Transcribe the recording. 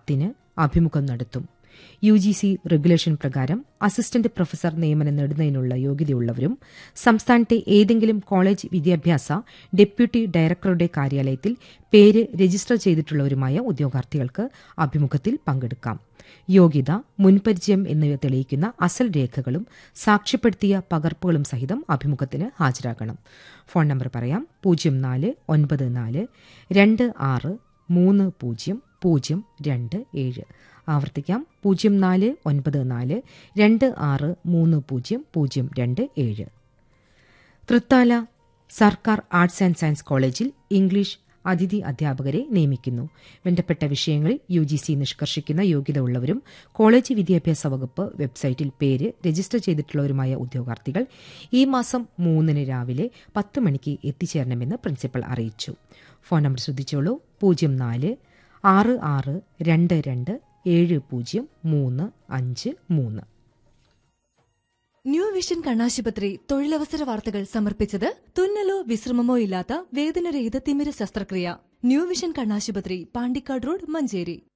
പത്തിന് അഭിമുഖം നടത്തും യു ജി സി റെഗുലേഷൻ പ്രകാരം അസിസ്റ്റന്റ് പ്രൊഫസർ നിയമനം നേടുന്നതിനുള്ള യോഗ്യതയുള്ളവരും സംസ്ഥാനത്തെ ഏതെങ്കിലും കോളേജ് വിദ്യാഭ്യാസ ഡെപ്യൂട്ടി ഡയറക്ടറുടെ കാര്യാലയത്തിൽ പേര് രജിസ്റ്റർ ചെയ്തിട്ടുള്ളവരുമായ ഉദ്യോഗാർത്ഥികൾക്ക് അഭിമുഖത്തിൽ പങ്കെടുക്കാം യോഗ്യത മുൻപരിചയം എന്നിവ തെളിയിക്കുന്ന അസൽ രേഖകളും സാക്ഷ്യപ്പെടുത്തിയ പകർപ്പുകളും സഹിതം അഭിമുഖത്തിന് ഹാജരാകണം ഫോൺ നമ്പർ പറയാം പൂജ്യം നാല് ഒൻപത് നാല് രണ്ട് ആറ് മൂന്ന് പൂജ്യം പൂജ്യം രണ്ട് ഏഴ് ആവർത്തിക്കാം പൂജ്യം നാല് ഒൻപത് നാല് രണ്ട് ആറ് മൂന്ന് പൂജ്യം പൂജ്യം രണ്ട് ഏഴ് തൃത്താല സർക്കാർ ആർട്സ് ആൻഡ് സയൻസ് കോളേജിൽ ഇംഗ്ലീഷ് അതിഥി അധ്യാപകരെ നിയമിക്കുന്നു ബന്ധപ്പെട്ട വിഷയങ്ങളിൽ യു ജി സി നിഷ്കർഷിക്കുന്ന യോഗ്യത ഉള്ളവരും കോളേജ് വിദ്യാഭ്യാസ വകുപ്പ് വെബ്സൈറ്റിൽ പേര് രജിസ്റ്റർ ചെയ്തിട്ടുള്ളവരുമായ ഉദ്യോഗാർത്ഥികൾ ഈ മാസം മൂന്നിന് രാവിലെ പത്ത് മണിക്ക് എത്തിച്ചേരണമെന്ന് പ്രിൻസിപ്പൽ അറിയിച്ചു ഫോൺ നമ്പർ ശ്രദ്ധിച്ചോളൂ പൂജ്യം നാല് ആറ് ആറ് രണ്ട് രണ്ട് ഏഴ് പൂജ്യം മൂന്ന് അഞ്ച് മൂന്ന് ന്യൂ വിഷൻ കണ്ണാശുപത്രി തൊഴിലവസര വാർത്തകൾ സമർപ്പിച്ചത് തുന്നലോ വിശ്രമമോ ഇല്ലാത്ത വേദനരഹിത തിമിര ശസ്ത്രക്രിയ ന്യൂ വിഷൻ കണ്ണാശുപത്രി പാണ്ടിക്കാട് റോഡ് മഞ്ചേരി